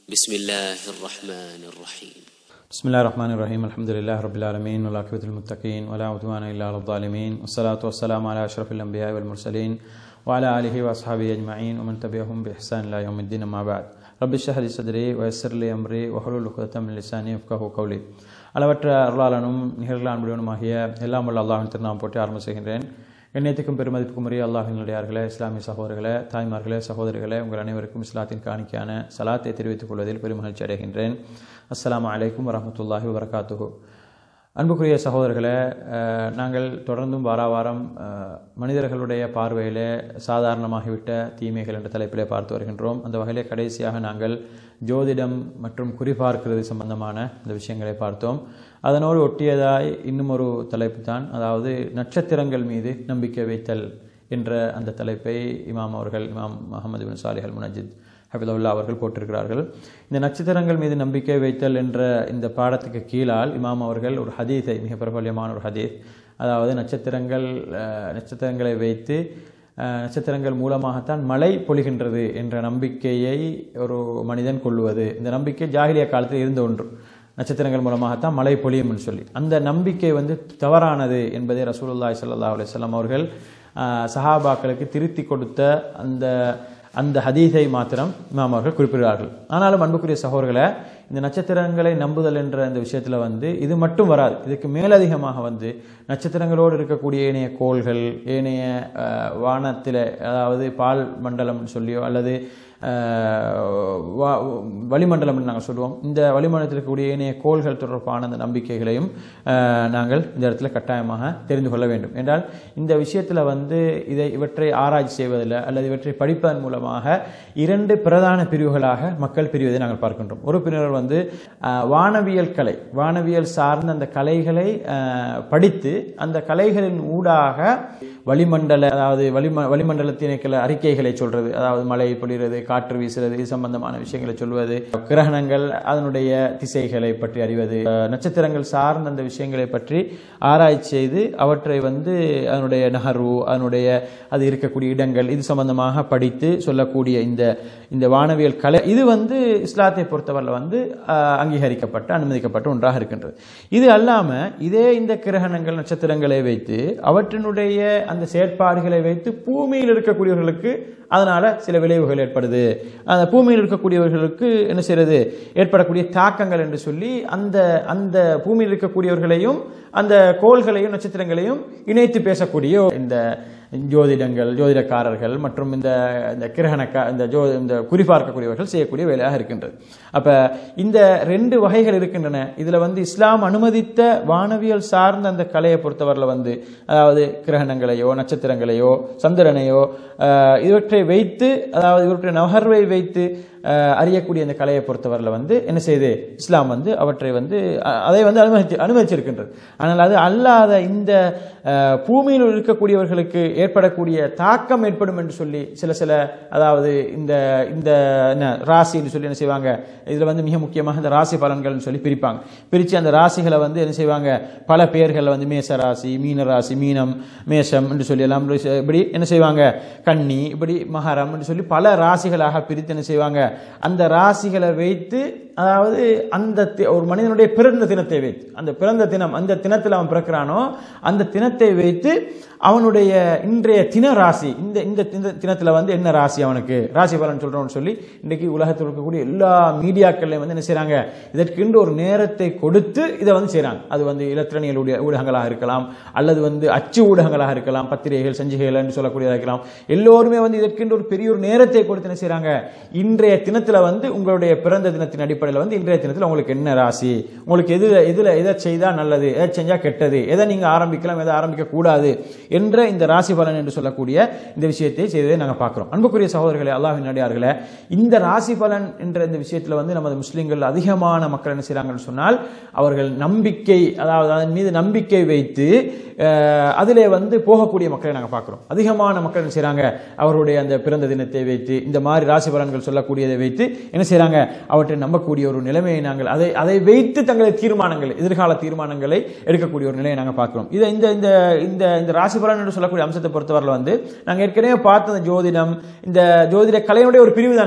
بسم الله الرحمن الرحيم بسم الله الرحمن الرحيم الحمد لله رب العالمين والعاقبة للمتقين ولا عدوان إلا على الظالمين والصلاة والسلام على أشرف الأنبياء والمرسلين وعلى آله وأصحابه أجمعين ومن تبعهم بإحسان إلى يوم الدين أما بعد رب اشرح لي صدري ويسر لي أمري واحلل عقدة من لساني يفقهوا قولي அளவற்ற அருளாளனும் நிகழ்லான்புடனுமாகிய எல்லாம் உள்ள அல்லாஹின் திருநாம் போட்டு ஆரம்ப செய்கின்றேன் எண்ணத்துக்கும் பெருமதிப்புக்கும் உரிய அல்லாஹினுடையார்களே இஸ்லாமிய சகோதரர்களே தாய்மார்களே சகோதரிகளே உங்கள் அனைவருக்கும் இஸ்லாத்தின் காணிக்கையான சலாத்தை தெரிவித்துக் கொள்வதில் பெருமகிழ்ச்சி அடைகின்றேன் அஸ்ஸலாமு அலைக்கும் வரஹமத்துல்லாஹி வபரகாத்துஹு அன்புக்குரிய சகோதரர்களே அஹ், நாங்கள் தொடர்ந்தும் வார வாரம் அஹ், மனிதர்களுடைய பார்வையிலே சாதாரணமாகிவிட்ட தீமைகள் என்ற தலைப்பிலே பார்த்து வருகின்றோம் அந்த வகையிலே கடைசியாக நாங்கள் ஜோதிடம் மற்றும் குறிபார்க்கிறது சம்பந்தமான இந்த விஷயங்களை பார்த்தோம் அதனோடு ஒட்டியதாய் இன்னும் ஒரு தலைப்பு தான் அதாவது நட்சத்திரங்கள் மீது நம்பிக்கை வைத்தல் என்ற அந்த தலைப்பை இமாம் அவர்கள் இமாம் முகமது பின் சாலிஹ் அல் முனஜித் ஹபிதுல்லா அவர்கள் போட்டிருக்கிறார்கள் இந்த நட்சத்திரங்கள் மீது நம்பிக்கை வைத்தல் என்ற இந்த பாடத்துக்கு கீழால் இமாம் அவர்கள் ஒரு ஹதீஸை மிக பிரபல்யமான ஒரு ஹதீஸ் அதாவது நட்சத்திரங்கள் அஹ், நட்சத்திரங்களை வைத்து அஹ், நட்சத்திரங்கள் மூலமாகத்தான் மழை பொழிகின்றது என்ற நம்பிக்கையை ஒரு மனிதன் கொள்வது இந்த நம்பிக்கை ஜாகிலிய காலத்தில் இருந்த ஒன்று நட்சத்திரங்கள் மூலமாகத்தான் மழை பொழியும்னு சொல்லி அந்த நம்பிக்கை வந்து தவறானது என்பதை ரசூலுல்லாஹி ஸல்லல்லாஹு அலைஹி வஸல்லம் அவர்கள் ஆஹ், சஹாபாக்களுக்கு திருத்தி கொடுத்த அந்த அந்த ஹதீஸை மாத்திரம் இமாம் அவர்கள் குறிப்பிடுகிறார்கள் ஆனாலும் அன்புக்குரிய சகோதரர்களை இந்த நட்சத்திரங்களை நம்புதல் என்ற இந்த விஷயத்தில் வந்து இது மட்டும் வராது இதுக்கு மேலதிகமாக வந்து நட்சத்திரங்களோடு இருக்கக்கூடிய ஏனைய கோள்கள் ஏனைய ஆஹ், வானத்தில அதாவது பால் மண்டலம்னு சொல்லியோ அல்லது ஆஹ், வா- வளிமண்டலம் நாங்கள் சொல்லுவோம் இந்த வளிமண்டலத்தில் இருக்கக்கூடிய ஏனைய கோள்கள் தொடர்பான அந்த நம்பிக்கைகளையும் ஆஹ், நாங்கள் இந்த இடத்துல கட்டாயமாக தெரிந்து கொள்ள வேண்டும் என்றால் இந்த விஷயத்தில் வந்து இதை இவற்றை ஆராய்ச்சி செய்வதில் அல்லது இவற்றை படிப்பதன் மூலமாக இரண்டு பிரதான பிரிவுகளாக மக்கள் பிரிவதை நாங்கள் பார்க்கின்றோம் ஒரு பிரிவினர் வந்து ஆஹ், வானவியல் கலை வானவியல் சார்ந்த அந்த கலைகளை ஆஹ், படித்து அந்த கலைகளின் ஊடாக வளிமண்டல அதாவது வளிம வளிமண்டலத்தின அறிக்கைகளை சொல்றது அதாவது மழை பொழிகிறது காற்று வீசுறது இது சம்பந்தமான விஷயங்களை சொல்வது கிரகணங்கள் அதனுடைய திசைகளை பற்றி அறிவது அஹ், நட்சத்திரங்கள் சார்ந்த அந்த விஷயங்களை பற்றி ஆராய்ச்சி செய்து அவற்றை வந்து அதனுடைய நகர்வு அதனுடைய அது இருக்கக்கூடிய இடங்கள் இது சம்பந்தமாக படித்து சொல்லக்கூடிய இந்த இந்த வானவியல் கலை இது வந்து இஸ்லாத்தை பொறுத்தவரை வந்து அஹ், அங்கீகரிக்கப்பட்ட அனுமதிக்கப்பட்ட ஒன்றாக இருக்கின்றது இது அல்லாம இதே இந்த கிரகணங்கள் நட்சத்திரங்களை வைத்து அவற்றினுடைய அந்த செயற்பாடுகளை வைத்து பூமியில் இருக்கக்கூடியவர்களுக்கு அதனால சில விளைவுகள் ஏற்படுது அந்த பூமியில் இருக்கக்கூடியவர்களுக்கு என்ன செய்யறது ஏற்படக்கூடிய தாக்கங்கள் என்று சொல்லி அந்த அந்த பூமியில் இருக்கக்கூடியவர்களையும் அந்த கோள்களையும் நட்சத்திரங்களையும் இணைத்து பேசக்கூடிய இந்த ஜோதிடங்கள் ஜோதிடக்காரர்கள் மற்றும் இந்த இந்த கிரகணக்கா இந்த ஜோ இந்த குறிபார்க்கக்கூடியவர்கள் செய்யக்கூடிய வேலையாக இருக்கின்றது அப்ப இந்த ரெண்டு வகைகள் இருக்கின்றன இதுல வந்து இஸ்லாம் அனுமதித்த வானவியல் சார்ந்த அந்த கலையை பொறுத்தவரையில் வந்து அதாவது கிரகணங்களையோ நட்சத்திரங்களையோ சந்திரனையோ ஆஹ், இவற்றை வைத்து அதாவது இவற்றை நகர்வை வைத்து ஆஹ், அறியக்கூடிய இந்த கலையை பொறுத்தவரையில் வந்து என்ன செய்யுது இஸ்லாம் வந்து அவற்றை வந்து அஹ், அதை வந்து அனுமதிச்சு அனுமதிச்சிருக்கின்றது ஆனால் அது அல்லாத இந்த ஆஹ், பூமியில் இருக்கக்கூடியவர்களுக்கு ஏற்படக்கூடிய தாக்கம் ஏற்படும் என்று சொல்லி சில சில அதாவது இந்த இந்த என்ன ராசின்னு சொல்லி என்ன செய்வாங்க இதுல வந்து மிக முக்கியமாக இந்த ராசி பலன்கள்னு சொல்லி பிரிப்பாங்க பிரித்து அந்த ராசிகளை வந்து என்ன செய்வாங்க பல பேர்களை வந்து மேச ராசி மீன ராசி மீனம் மேஷம் என்று சொல்லி எல்லாம் இப்படி என்ன செய்வாங்க கன்னி இப்படி மகரம் என்று சொல்லி பல ராசிகளாக பிரித்து என்ன செய்வாங்க அந்த ராசிகளை வைத்து அதாவது அந்த தி- ஒரு மனிதனுடைய பிறந்த தினத்தை வைத்து அந்த பிறந்த தினம் அந்த தினத்தில் அவன் பிறக்கிறானோ அந்த தினத்தை வைத்து அவனுடைய இன்றைய தின ராசி இந்த இந்த தின- தினத்துல வந்து என்ன ராசி அவனுக்கு ராசி பலன் சொல்றோம்னு சொல்லி இன்றைக்கு உலகத்தில் இருக்கக்கூடிய எல்லா மீடியாக்கள்லையும் வந்து என்ன செய்றாங்க இதற்கென்று ஒரு நேரத்தை கொடுத்து இதை வந்து செய்றாங்க அது வந்து இலத்திரனியல் ஊடகங்களாக இருக்கலாம் அல்லது வந்து அச்சு ஊடகங்களாக இருக்கலாம் பத்திரிகைகள் சஞ்சிகைகள் என்று சொல்லக்கூடியதாக இருக்கலாம் எல்லோருமே வந்து இதற்கென்று ஒரு பெரிய ஒரு நேரத்தை கொடுத்து என்ன செய்றாங்க இன்றைய தினத்துல வந்து உங்களுடைய பிறந்த தினத்தின் அடிப்படையில் வந்து இன்றைய தினத்தில் உங்களுக்கு என்ன ராசி உங்களுக்கு எது எதுல எதை செய்தா நல்லது எதை செஞ்சா கெட்டது எதை நீங்க ஆரம்பிக்கலாம் எதை ஆரம்பிக்க கூடாது என்ற இந்த ராசி பலன் என்று சொல்லக்கூடிய இந்த விஷயத்தை செய்ததை நாங்கள் பார்க்கிறோம் அன்புக்குரிய சகோதரர்களே அல்லாஹின் நடிகார்களே இந்த ராசி பலன் என்ற இந்த விஷயத்துல வந்து நமது முஸ்லிம்கள் அதிகமான மக்கள் என்ன செய்றாங்கன்னு சொன்னால் அவர்கள் நம்பிக்கை அதாவது அதன் மீது நம்பிக்கை வைத்து அஹ், அதிலே வந்து போகக்கூடிய மக்களை நாங்கள் பார்க்கிறோம் அதிகமான மக்கள் என்ன செய்றாங்க அவருடைய அந்த பிறந்த தினத்தை வைத்து இந்த மாதிரி ராசி பலன்கள் சொல்லக்கூடியதை வைத்து என்ன செய்றாங்க அவற்றை நம்பக்கூடிய ஒரு நிலைமையை நாங்கள் அதை அதை வைத்து தங்களை தீர்மானங்கள் எதிர்கால தீர்மானங்களை எடுக்கக்கூடிய ஒரு நிலையை நாங்கள் பார்க்கிறோம் இதை இந்த இந்த இந்த இந்த ராசி பலன் என்று சொல்லக்கூடிய அம்சத்தை பொறுத்தவரையில் வந்து நாங்கள் ஏற்கனவே பார்த்த அந்த ஜோதிடம் இந்த ஜோதிட கலையினுடைய ஒரு பிரிவு தான் இது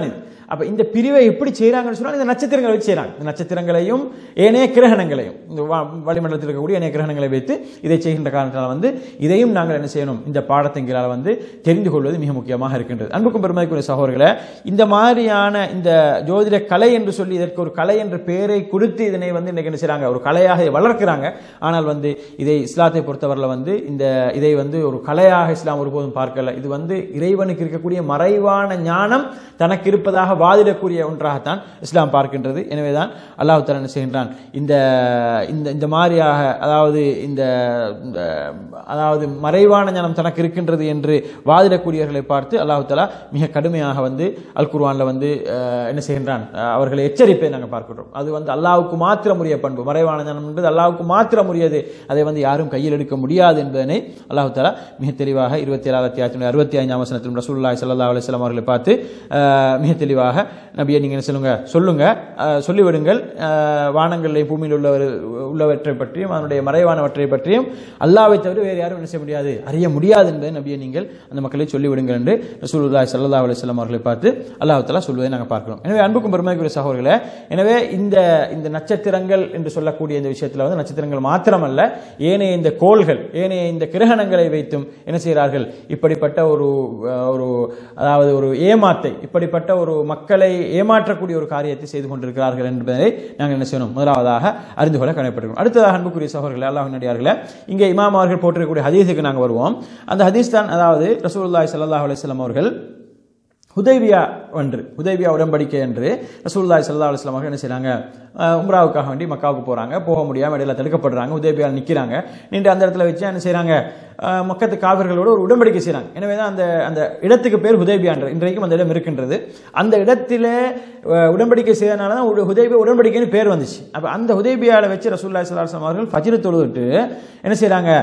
அப்ப இந்த பிரிவை எப்படி செய்றாங்கன்னு சொன்னா இந்த நட்சத்திரங்களை வச்சு செய்றாங்க இந்த நட்சத்திரங்களையும் ஏனைய கிரகணங்களையும் இந்த வா- வளிமண்டலத்தில் இருக்கக்கூடிய ஏனைய கிரகணங்களை வைத்து இதை செய்கின்ற காரணத்தால் வந்து இதையும் நாங்கள் என்ன செய்யணும் இந்த பாடத்தின் கீழால் வந்து தெரிந்து கொள்வது மிக முக்கியமாக இருக்கின்றது அன்புக்கும் பெருமதிக்குரிய சகோதரர்களே இந்த மாதிரியான இந்த ஜோதிட கலை என்று சொல்லி இதற்கு ஒரு கலை என்ற பெயரை கொடுத்து இதனை வந்து இன்னைக்கு என்ன செய்றாங்க ஒரு கலையாக இதை வளர்க்கிறாங்க ஆனால் வந்து இதை இஸ்லாத்தை பொறுத்தவரையில் வந்து இந்த இதை வந்து ஒரு கலையாக இஸ்லாம் ஒருபோதும் பார்க்கல இது வந்து இறைவனுக்கு இருக்கக்கூடிய மறைவான ஞானம் தனக்கு இருப்பதாக வாதிடக்கூடிய ஒன்றாகத்தான் இஸ்லாம் பார்க்கின்றது எனவேதான் அல்லாஹ் தஆலா என்ன செய்கின்றான் இந்த இந்த இந்த மாதிரியாக அதாவது இந்த இந்த, அதாவது மறைவான ஞானம் தனக்கு இருக்கின்றது என்று வாதிடக்கூடியவர்களை பார்த்து அல்லாஹ் தஆலா மிக கடுமையாக வந்து அல் குர்ஆன்ல வந்து அஹ், என்ன செய்கின்றான் அஹ், அவர்களை எச்சரிப்பை நாங்கள் பார்க்கின்றோம் அது வந்து அல்லாஹ்வுக்கு மாத்திரம் உரிய பண்பு மறைவான ஞானம் என்பது அல்லாஹ்வுக்கு மாத்திரம் உரியது அதை வந்து யாரும் கையில் எடுக்க முடியாது என்பதனை அல்லாஹ் தஆலா மிக தெளிவாக இருபத்தி ஏழாவது அத்தியாயத்தினுடைய அறுபத்தி ஐந்தாம் வசனத்திலும் ரசூலுல்லாஹி ஸல்லல்லாஹு அலைஹி வஸல்லம் அவர்களை பார்த்து அஹ், மிக தெளிவாக நபியை நீங்க என்ன சொல்லுங்க சொல்லுங்க அஹ், சொல்லிவிடுங்கள் அஹ், வானங்களிலே பூமியில் உள்ளவர் உள்ளவற்றை பற்றியும் அதனுடைய மறைவானவற்றை பற்றியும் அல்லாஹ்வை தவிர வேறு யாரும் என்ன செய்ய முடியாது அறிய முடியாது என்பதை நபியை நீங்கள் அந்த மக்களை சொல்லிவிடுங்கள் என்று ரசூலுல்லாஹி ஸல்லல்லாஹு அலைஹி வஸல்லம் அவர்களை பார்த்து அல்லாஹ் தஆலா சொல்வதை நாங்கள் பார்க்கிறோம் எனவே அன்புக்கும் பெருமைக்குரிய சகோதரர்களே எனவே இந்த இந்த நட்சத்திரங்கள் என்று சொல்லக்கூடிய இந்த விஷயத்தில் வந்து நட்சத்திரங்கள் மாத்திரமல்ல ஏனைய இந்த கோள்கள் ஏனைய இந்த கிரகணங்களை வைத்தும் என்ன செய்கிறார்கள் இப்படிப்பட்ட ஒரு அஹ், ஒரு அதாவது ஒரு ஏமாத்தை இப்படிப்பட்ட ஒரு மக்களை ஏமாற்றக்கூடிய ஒரு காரியத்தை செய்து கொண்டிருக்கிறார்கள் என்பதை நாங்கள் என்ன செய்யணும் முதலாவதாக அறிந்து கொள்ள கடமைப்பட்டிருக்கிறோம் அடுத்ததாக அன்புக்குரிய சகோதரர்களே அல்லாஹ் நடிகார்களே இங்கே இமாம் அவர்கள் போட்டிருக்கக்கூடிய ஹதீஸுக்கு நாங்கள் வருவோம் அந்த ஹதீஸ் தான் அதாவது ரசூலுல்லாஹி ஸல்லல்லாஹு அலைஹி வஸல்லம் அவர்கள் ஹுதைபியா ஒன்று ஹுதைபியா உடன்படிக்கை என்று ரசூலுல்லாஹி ஸல்லல்லாஹு அலைஹி வஸல்லம் அவர்கள் என்ன செய்றாங்க அஹ், உம்ராவுக்காக வேண்டி மக்காவுக்கு போறாங்க போக முடியாம இடையில தடுக்கப்படுறாங்க ஹுதைபியா நிக்கிறாங்க நின்று அந்த இடத்துல வச்சு என்ன செய்றாங்க அஹ், மக்கத்து காவிர்களோடு ஒரு உடன்படிக்கை செய்றாங்க எனவே தான் அந்த அந்த இடத்துக்கு பேர் ஹுதைபியான்ற இன்றைக்கும் அந்த இடம் இருக்கின்றது அந்த இடத்துல அஹ், உடன்படிக்கை செய்தனால தான் உட- ஹுதைபியா உடன்படிக்கைன்னு பேர் வந்துச்சு அப்ப அந்த ஹுதைபியால வச்சு ரசூலுல்லாஹி ஸல்லல்லாஹு அலைஹி வஸல்லம் அவர்கள் ஃபஜ்ர் தொழுதுட்டு என்ன செய்றாங்க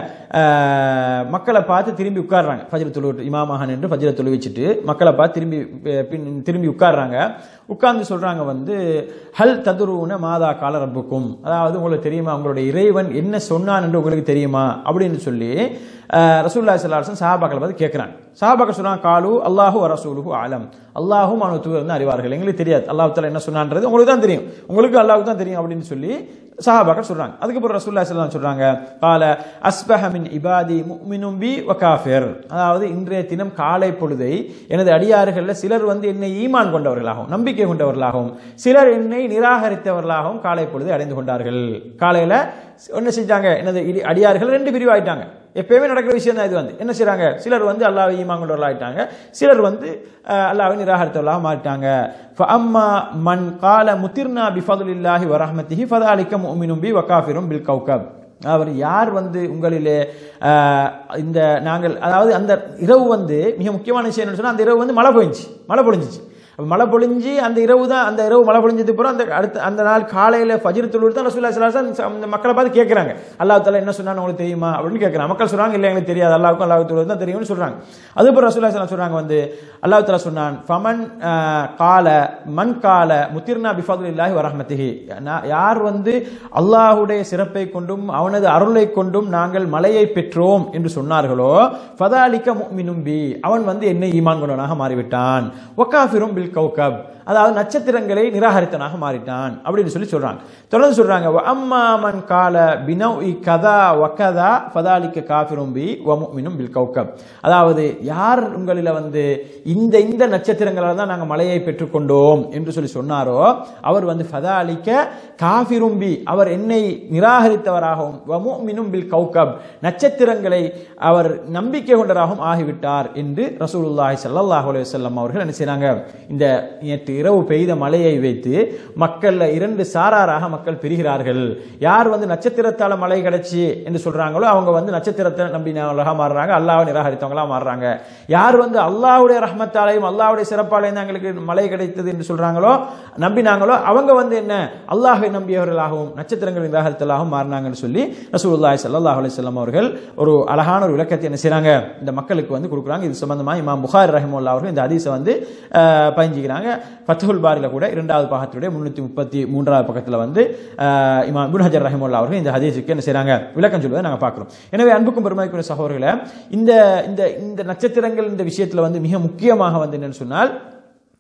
அஹ், மக்களை பார்த்து திரும்பி உட்கார்றாங்க ஃபஜ்ர் தொழுவிட்டு இமாமாக நின்று ஃபஜ்ர தொழுவிச்சிட்டு மக்களை பார்த்து திரும்பி அஹ், பின் திரும்பி உட்கார்றாங்க உட்கார்ந்து சொல்றாங்க வந்து ஹல் ததுருன மாதா கால ரப்புக்கும் அதாவது உங்களுக்கு தெரியுமா உங்களுடைய இறைவன் என்ன சொன்னான் என்று உங்களுக்கு தெரியுமா அப்படின்னு சொல்லி அஹ், ரசூலுல்லாஹி ஸல்லல்லாஹு அலைஹி வஸல்லம் சஹாபாக்களை பார்த்து கேட்கிறாங்க சஹாபாக்கள் சொல்றாங்க காலு அல்லாஹு ரசூலுஹு ஆலம் அல்லாஹும் அவனு தூதர் அறிவார்கள் எங்களுக்கு தெரியாது அல்லாஹ் தஆலா என்ன சொன்னான்றது உங்களுக்கு தான் தெரியும் உங்களுக்கு அல்லாஹ்வுக்கு தான் தெரியும் அப்படின்னு சொல்லி சஹாபாக்கள் சொல்றாங்க அதுக்கப்புறம் ரசூலுல்லாஹி ஸல்லல்லாஹு அலைஹி வஸல்லம் சொல்றாங்க கால அஸ்பஹ மின் இபாதி முஃமினும் பி வ காஃபிர் அதாவது இன்றைய தினம் காலை பொழுதை எனது அடியார்கள்ல சிலர் வந்து என்னை ஈமான் கொண்டவர்களாகவும் நம்பிக்கை கொண்டவர்களாகவும் சிலர் என்னை நிராகரித்தவர்களாகவும் காலை பொழுதை அடைந்து கொண்டார்கள் காலையில என்ன செஞ்சாங்க எனது இடி- அடியார்கள் ரெண்டு பிரிவாயிட்டாங்க எப்பயுமே நடக்கிற விஷயம் தான் இது வந்து என்ன செய்றாங்க சிலர் வந்து அல்லாஹ் ஈமான் கொண்டவர்களாயிட்டாங்க சிலர் வந்து அஹ், அல்லாஹ்வை நிராகரித்தவர்களாக மாறிட்டாங்க ஃபஅம்மா மன் கால முத்திர்னா பிஃபதுலில்லாஹி வரஹ்மத்திஹி ஃபதாலிக்க முஃமினும் பி வகாஃபிரும் பில் கௌகப் அவர் யார் வந்து உங்களிலே ஆஹ், இந்த நாங்கள் அதாவது அந்த இரவு வந்து மிக முக்கியமான விஷயம் என்னன்னு சொன்னா அந்த இரவு வந்து மழை பொழிஞ்சி மழை பொழிஞ்சிச்சு அப்ப மழை பொழிஞ்சு அந்த இரவு தான் அந்த இரவு மழை பொழிஞ்சது பிறகு அந்த அடுத்த அந்த நாள் காலையில ஃபஜ்ர் தொழுது தான் ரசூலுல்லாஹி ஸல்லல்லாஹு அலைஹி வஸல்லம் அந்த மக்களை பார்த்து கேட்கறாங்க அல்லாஹ் தஆலா என்ன சொன்னான்னு உங்களுக்கு தெரியுமா அப்படின்னு கேட்கறாங்க மக்கள் சொல்றாங்க இல்ல எங்களுக்கு தெரியாது அல்லாஹ்வுக்கும் அல்லாஹ் தொழுது தான் தெரியும்னு சொல்றாங்க அதுக்கப்புறம் ரசூலுல்லாஹி ஸல்லல்லாஹு அலைஹி வஸல்லம் சொல்றாங்க வந்து அல்லாஹ் தஆலா சொன்னான் ஃபமன் ஆஹ், கால மன் கால முத்திர்னா பிஃபதுலில்லாஹி வரஹ்மத்திஹி நான் யார் வந்து அல்லாஹ்வுடைய சிறப்பை கொண்டும் அவனது அருளை கொண்டும் நாங்கள் மலையை பெற்றோம் என்று சொன்னார்களோ ஃபதாலிக்க முஃமினும் பி அவன் வந்து என்னை ஈமான் கொண்டவனாக மாறிவிட்டான் வகாஃபிரும் பில் கௌகப் அதாவது நட்சத்திரங்களை நிராகரித்தனாக மாறிட்டான் அப்படின்னு சொல்லி சொல்றாங்க தொடர்ந்து சொல்றாங்க "வ அம்மா மன் கால பினௌஇ கதா வகதா ஃபதாலிக்க காஃபிரும் பி வ முஃமினும் பில் கௌகப் அதாவது யார் உங்களில வந்து இந்த இந்த நட்சத்திரங்களால் தான் நாங்கள் மலையை பெற்றுக்கொண்டோம் என்று சொல்லி சொன்னாரோ அவர் வந்து ஃபதாலிக்க காஃபிரும் பி அவர் என்னை நிராகரித்தவராகவும் வ முஃமினும் பில் கௌகப் நட்சத்திரங்களை அவர் நம்பிக்கை கொண்டவராகவும் ஆகிவிட்டார் என்று ரசூலுல்லாஹி ஸல்லல்லாஹு அலைஹி வஸல்லம் அவர்கள் என்ன செய்றாங்க இந்த நேற்று இரவு பெய்த மழையை வைத்து மக்கள்ல இரண்டு சாராராக மக்கள் பிரிகிறார்கள் யார் வந்து நட்சத்திரத்தால மழை கிடைச்சி என்று சொல்றாங்களோ அவங்க வந்து நட்சத்திரத்தை நம்பினவர்களாக மாறுறாங்க அல்லாஹ்வை நிராகரித்தவங்களா மாறுறாங்க யார் வந்து அல்லாஹ்வுடைய ரஹ்மத்தாலையும் அல்லாஹ்வுடைய சிறப்பாலையும் எங்களுக்கு மழை கிடைத்தது என்று சொல்றாங்களோ நம்பினாங்களோ அவங்க வந்து என்ன அல்லாஹ்வை நம்பியவர்களாகவும் நட்சத்திரங்கள் நிராகரித்தலாகவும் மாறினாங்கன்னு சொல்லி ரசூலுல்லாஹி ஸல்லல்லாஹு அலைஹி வஸல்லம் அவர்கள் ஒரு அழகான ஒரு விளக்கத்தை என்ன செய்றாங்க இந்த மக்களுக்கு வந்து கொடுக்குறாங்க இது சம்பந்தமா இமாம் புகாரி ரஹிமுல்லா அவர்கள் இந்த ஹதீஸை வந்து அஹ், பயஞ்சிக்கிறாங்க ஃபத்ஹுல் பாரில கூட இரண்டாவது பாகத்துடைய முன்னூத்தி முப்பத்தி மூன்றாவது பக்கத்துல வந்து அஹ், இமாம் இப்னு ஹஜர் ரஹிமுல்லா அவர்கள் இந்த ஹதீஸுக்கு என்ன செய்றாங்க விளக்கம் சொல்வதை நாங்க பார்க்கிறோம் எனவே அன்புக்கும் பெருமைக்குரிய சகோதரர்களே இந்த இந்த இந்த நட்சத்திரங்கள் இந்த விஷயத்துல வந்து மிக முக்கியமாக வந்து என்னன்னு சொன்னால்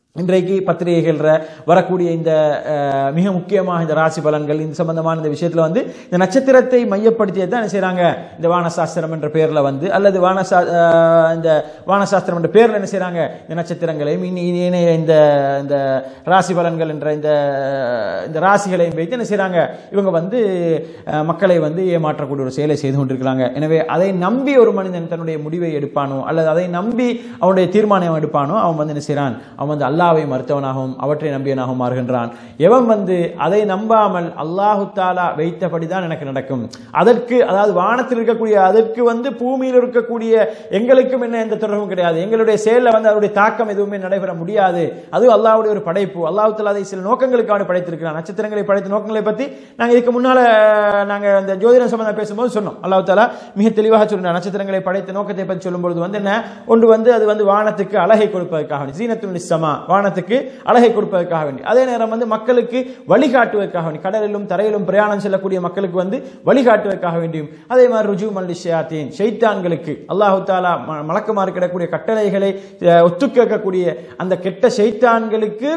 இன்றைக்கு பத்திரிகைகள்ல வரக்கூடிய இந்த அஹ், மிக முக்கியமாக இந்த ராசி பலன்கள் இந்த சம்பந்தமான இந்த விஷயத்துல வந்து இந்த நட்சத்திரத்தை மையப்படுத்தி தான் என்ன செய்றாங்க இந்த வானசாஸ்திரம் என்ற பெயர்ல வந்து அல்லது வானசா அஹ், இந்த வானசாஸ்திரம் என்ற பெயர்ல என்ன செய்றாங்க இந்த நட்சத்திரங்களையும் இனி இனி இணைய இந்த இந்த ராசி பலன்கள் என்ற இந்த இந்த ராசிகளையும் வைத்து என்ன செய்றாங்க இவங்க வந்து அஹ், மக்களை வந்து ஏமாற்றக்கூடிய ஒரு செயலை செய்து கொண்டிருக்கிறாங்க எனவே அதை நம்பி ஒரு மனிதன் தன்னுடைய முடிவை எடுப்பானோ அல்லது அதை நம்பி அவனுடைய தீர்மானம் எடுப்பானோ அவன் வந்து என்ன செய்றான் அவன் வந்து அல்லாவை மறுத்தவனாகவும் அவற்றை நம்பியவனாகவும் மாறுகின்றான் எவன் வந்து அதை நம்பாமல் அல்லாஹு தாலா வைத்தபடிதான் எனக்கு நடக்கும் அதற்கு அதாவது வானத்தில் இருக்கக்கூடிய அதற்கு வந்து பூமியில் இருக்கக்கூடிய எங்களுக்கும் என்ன எந்த தொடர்பும் கிடையாது எங்களுடைய செயலில் வந்து அதனுடைய தாக்கம் எதுவுமே நடைபெற முடியாது அது அல்லாஹ்வுடைய ஒரு படைப்பு அல்லாஹ் தாலா அதை சில நோக்கங்களுக்காக படைத்திருக்கிறான் நட்சத்திரங்களை படைத்த நோக்கங்களை பற்றி நாங்கள் இதுக்கு முன்னால நாங்கள் அந்த ஜோதிடம் சம்பந்தம் பேசும்போது சொன்னோம் அல்லாஹ் தாலா மிக தெளிவாக சொல்றான் நட்சத்திரங்களை படைத்த நோக்கத்தை பற்றி சொல்லும்பொழுது வந்து என்ன ஒன்று வந்து அது வந்து வானத்துக்கு அழகை கொடுப்பதற்காக வேண்டி சீனத்துல் நிஸ்ஸமா வானத்துக்கு அழகை கொடுப்பதற்காக வேண்டி அதே நேரம் வந்து மக்களுக்கு வழிகாட்டுவதற்காக வேண்டி கடலிலும் தரையிலும் பிரயாணம் செல்லக்கூடிய மக்களுக்கு வந்து வழிகாட்டுவதற்காக வேண்டியும் அதே மாதிரி ருஜு மல்லி ஷயாத்தீன் ஷைத்தான்களுக்கு அல்லாஹு தாலா ம- மலக்குமாறு கிடக்கூடிய கட்டளைகளை அஹ், ஒத்துக்கேட்கக்கூடிய அந்த கெட்ட ஷைத்தான்களுக்கு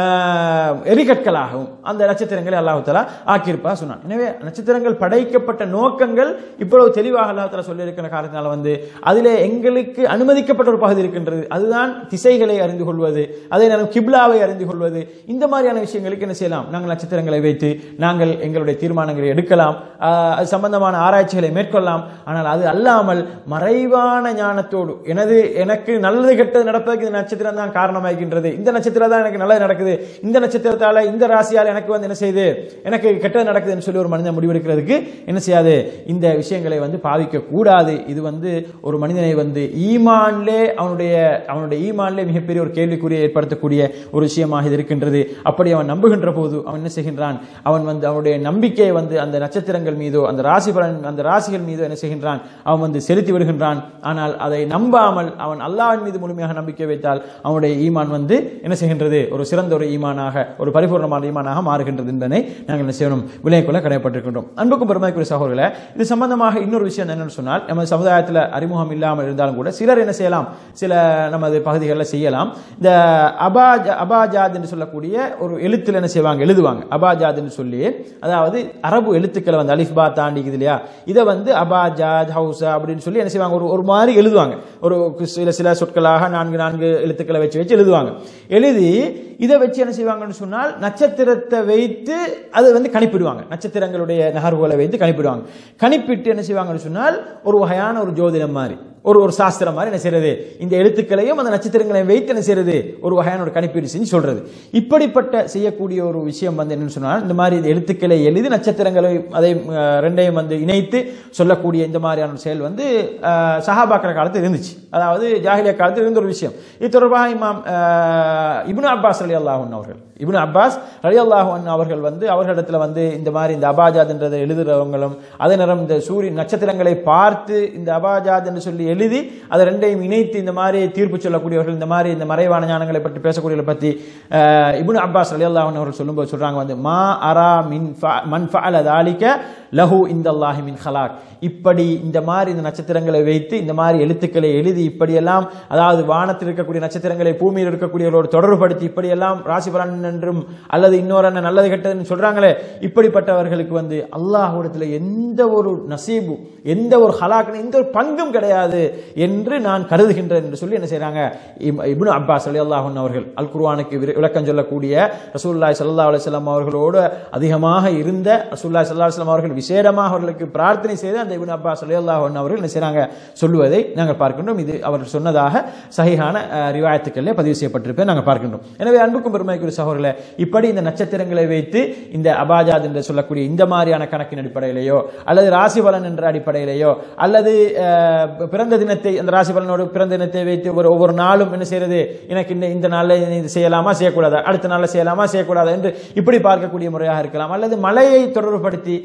அஹ், எரிகற்களாகவும் அந்த நட்சத்திரங்களை அல்லாஹு தாலா ஆக்கியிருப்பா சொன்னான் எனவே நட்சத்திரங்கள் படைக்கப்பட்ட நோக்கங்கள் இவ்வளவு தெளிவாக அல்லாஹ் தாலா சொல்லியிருக்கிற காரணத்தினால வந்து அதிலே எங்களுக்கு அனுமதிக்கப்பட்ட ஒரு பகுதி இருக்கின்றது அதுதான் திசைகளை அறிந்து கொள்வது அதே நேரம் கிப்லாவை அறிந்து கொள்வது இந்த மாதிரியான விஷயங்களுக்கு என்ன செய்யலாம் நாங்கள் நட்சத்திரங்களை வைத்து நாங்கள் எங்களுடைய தீர்மானங்களை எடுக்கலாம் ஆஹ், அது சம்பந்தமான ஆராய்ச்சிகளை மேற்கொள்ளலாம் ஆனால் அது அல்லாமல் மறைவான ஞானத்தோடு எனது எனக்கு நல்லது கெட்டது நடப்பதற்கு இந்த நட்சத்திரம் தான் காரணமாகின்றது இந்த நட்சத்திரம் தான் எனக்கு நல்லது நடக்குது இந்த நட்சத்திரத்தால இந்த ராசியால் எனக்கு வந்து என்ன செய்யுது எனக்கு கெட்டது நடக்குதுன்னு சொல்லி ஒரு மனிதன் முடிவெடுக்கிறதுக்கு என்ன செய்யாது இந்த விஷயங்களை வந்து பாவிக்க கூடாது இது வந்து ஒரு மனிதனை வந்து ஈமான்லே அவனுடைய அவனுடைய ஈமான்லே மிகப்பெரிய ஒரு கேள்விக்குறியை ஏற்படுத்தக்கூடிய ஒரு விஷயமாக இது இருக்கின்றது அப்படி அவன் நம்புகின்ற போது அவன் என்ன செய்கின்றான் அவன் வந்து அவனுடைய நம்பிக்கையை வந்து அந்த நட்சத்திரங்கள் மீதோ அந்த ராசி பலன் அந்த ராசிகள் மீதோ என்ன செய்கின்றான் அவன் வந்து செலுத்தி விடுகின்றான் ஆனால் அதை நம்பாமல் அவன் அல்லாஹ்வின் மீது முழுமையாக நம்பிக்கை வைத்தால் அவனுடைய ஈமான் வந்து என்ன செய்கின்றது ஒரு சிறந்த ஒரு ஈமானாக ஒரு பரிபூர்ணமான ஈமானாக மாறுகின்றது என்பதனை நாங்கள் என்ன செய்யணும் விலை கொள்ள கடமைப்பட்டிருக்கின்றோம் அன்புக்கும் பெருமைக்குரிய சகோதரர்களே இது சம்பந்தமாக இன்னொரு விஷயம் என்னன்னு சொன்னால் நமது சமுதாயத்தில் அறிமுகம் இல்லாமல் இருந்தாலும் கூட சிலர் என்ன செய்யலாம் சில நமது பகுதிகளில் செய்யலாம் இந்த அபாஜா அபாஜாத் என்று சொல்லக்கூடிய ஒரு எழுத்தில் என்ன செய்வாங்க எழுதுவாங்க அபாஜாத் என்று சொல்லி அதாவது அரபு எழுத்துக்களை வந்து அலிஃபா தாண்டிக்குது இல்லையா இதை வந்து அபாஜாத் ஹவுசா அப்படின்னு சொல்லி என்ன செய்வாங்க ஒரு ஒரு மாதிரி எழுதுவாங்க ஒரு சில சில சொற்களாக நான்கு நான்கு எழுத்துக்களை வச்சு வச்சு எழுதுவாங்க எழுதி இதை வச்சு என்ன செய்வாங்கன்னு சொன்னால் நட்சத்திரத்தை வைத்து அது வந்து கணிப்பிடுவாங்க நட்சத்திரங்களுடைய நகர்வுகளை வைத்து கணிப்பிடுவாங்க கணிப்பிட்டு என்ன செய்வாங்கன்னு சொன்னால் ஒரு வகையான ஒரு ஜோதிடம் மாதிரி ஒரு ஒரு சாஸ்திரம் மாதிரி என்ன செய்யறது இந்த எழுத்துக்களையும் அந்த நட்சத்திரங்களையும் வைத்து என்ன செய்யறது ஒரு வகையான ஒரு கணிப்பீடு செஞ்சு சொல்றது இப்படிப்பட்ட செய்யக்கூடிய ஒரு விஷயம் வந்து என்னன்னு சொன்னால் இந்த மாதிரி இந்த எழுத்துக்களை எழுதி நட்சத்திரங்களை அதை அஹ், ரெண்டையும் வந்து இணைத்து சொல்லக்கூடிய இந்த மாதிரியான ஒரு செயல் வந்து அஹ், சஹாபாக்கிற காலத்தில் இருந்துச்சு அதாவது ஜாஹிலியா காலத்தில் இருந்த ஒரு விஷயம் இது தொடர்பாக இமாம் அஹ், இப்னு அப்பாஸ் அலி அல்லாஹன் அவர்கள் இப்னு அப்பாஸ் அலி அல்லாஹன் அவர்கள் வந்து அவர்களிடத்துல வந்து இந்த மாதிரி இந்த அபாஜாத்ன்றதை எழுதுறவங்களும் அதே நேரம் இந்த சூரிய நட்சத்திரங்களை பார்த்து இந்த அபாஜாத் என்று சொல்லி எழுதி அதை ரெண்டையும் இணைத்து இந்த மாதிரி தீர்ப்பு சொல்லக்கூடியவர்கள் இந்த மாதிரி இந்த மறைவான ஞானங்களை பற்றி பேசக்கூடியவர்களை பற்றி அஹ், இப்னு அப்பாஸ் அலி அல்லாஹன் அவர்கள் சொல்லும்போது சொல்றாங்க வந்து மா அரா மின் ஃப- மன் ஃபஅல தாலிக லஹு இந்தல்லாஹி மின் ஹலாக் இப்படி இந்த மாதிரி இந்த நட்சத்திரங்களை வைத்து இந்த மாதிரி எழுத்துக்களை எழுதி இப்படியெல்லாம் அதாவது வானத்தில் இருக்கக்கூடிய நட்சத்திரங்களை பூமியில் இருக்கக்கூடியவர்களோடு தொடர்புபடுத்தி இப்படியெல்லாம் ராசி பலன் என்றும் அல்லது இன்னொரு என்ன நல்லது கெட்டதுன்னு சொல்றாங்களே இப்படிப்பட்டவர்களுக்கு வந்து அல்லாஹ்விடத்தில் எந்த ஒரு நசீபு எந்த ஒரு ஹலாக்கு எந்த ஒரு பங்கும் கிடையாது என்று நான் கருதுகின்றேன் என்று சொல்லி என்ன செய்றாங்க இப்- இப்னு அப்பாஸ் அலி அல்லாஹன் அவர்கள் அல் குர்ஆனுக்கு விர- விளக்கம் சொல்லக்கூடிய ரசூல்லாய் சல்லா அலுவலாம் அவர்களோடு அதிகமாக இருந்த ரசூல்லாய் சல்லா அலுவலாம் அவர்கள் விசேடமாக அவர்களுக்கு பிரார்த்தனை செய்து அந்த இப்னு அப்பாஸ் அலி அல்லாஹன் அவர்கள் என்ன செய்றாங்க சொல்லுவதை நாங்கள் பார்க்கின்றோம் இது அவர் சொன்னதாக சஹிஹான அஹ், ரிவாயத்துக்களிலே பதிவு செய்யப்பட்டிருப்பதை நாங்கள் பார்க்கின்றோம் எனவே அன்புக்கும் பெருமைக்குரிய சகோதரர்களே இப்படி இந்த நட்சத்திரங்களை வைத்து இந்த அபாஜாத் என்று சொல்லக்கூடிய இந்த மாதிரியான கணக்கின் அடிப்படையிலேயோ அல்லது ராசி பலன் என்ற அடிப்படையிலேயோ அல்லது அஹ், பிறந்த தினத்தை அந்த ராசி பலனோடு பிறந்த தினத்தை வைத்து ஒரு ஒவ்வொரு நாளும் என்ன செய்யறது எனக்கு இந்த இந்த நாளில் இது செய்யலாமா செய்யக்கூடாதா அடுத்த நாளில் செய்யலாமா செய்யக்கூடாதா என்று இப்படி பார்க்கக்கூடிய முறையாக இருக்கலாம் அல்லது மழையை தொடர்புபடுத்தி மழை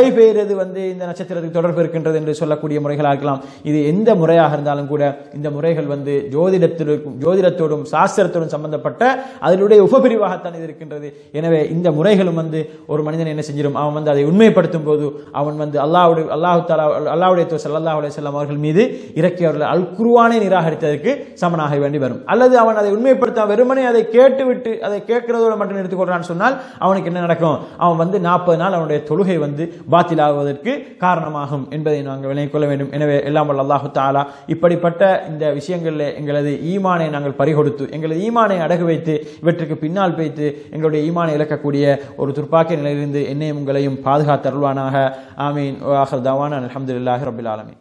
மழை பெய்கிறது வந்து இந்த நட்சத்திரத்துக்கு தொடர்பு இருக்கின்றது என்று சொல்லக்கூடிய முறைகளாக இருக்கலாம் இது எந்த முறையாக இருந்தாலும் கூட இந்த முறைகள் வந்து ஜோதிடத்திற்கும் ஜோதிடத்தோடும் சாஸ்திரத்தோடும் சம்பந்தப்பட்ட அதனுடைய உபபிரிவாகத்தான் இது இருக்கின்றது எனவே இந்த முறைகளும் வந்து ஒரு மனிதன் என்ன செஞ்சிடும் அவன் வந்து அதை உண்மைப்படுத்தும் போது அவன் வந்து அல்லாவுடைய அல்லாஹு தாலா அல்லாவுடைய தூசல் அல்லாஹ் அலையம் அவர்கள் மீது இறக்கியவர்கள் அல் குருவானை நிராகரித்ததற்கு சமனாக வேண்டி வரும் அல்லது அவன் அதை உண்மைப்படுத்த வெறுமனே அதை கேட்டுவிட்டு அதை கேட்கிறதோடு மட்டும் எடுத்துக்கொள்றான்னு சொன்னால் அவனுக்கு என்ன நடக்கும் அவன் வந்து நாற்பது நாள் அவனுடைய தொழுகை வந்து பாத்திலாகுவதற்கு காரணமாகும் என்பதை நாங்கள் விளங்கிக் கொள்ள வேண்டும் எனவே எல்லாம் வல்ல அல்லாஹு தாலா இப்படிப்பட்ட இந்த விஷயங்களில் எங்களது ஈமானை நாங்கள் பறிகொடுத்து எங்களது ஈமானை அடகு வைத்து இவற்றுக்கு பின்னால் வைத்து எங்களுடைய ஈமானை இழக்கக்கூடிய ஒரு துர்ப்பாக்கிய நிலையிலிருந்து என்னையும் உங்களையும் பாதுகாத்தருள்வானாக ஆமீன் வாஹர் தவான் அலமதுல்லாஹி ரபில் ஆலமீன்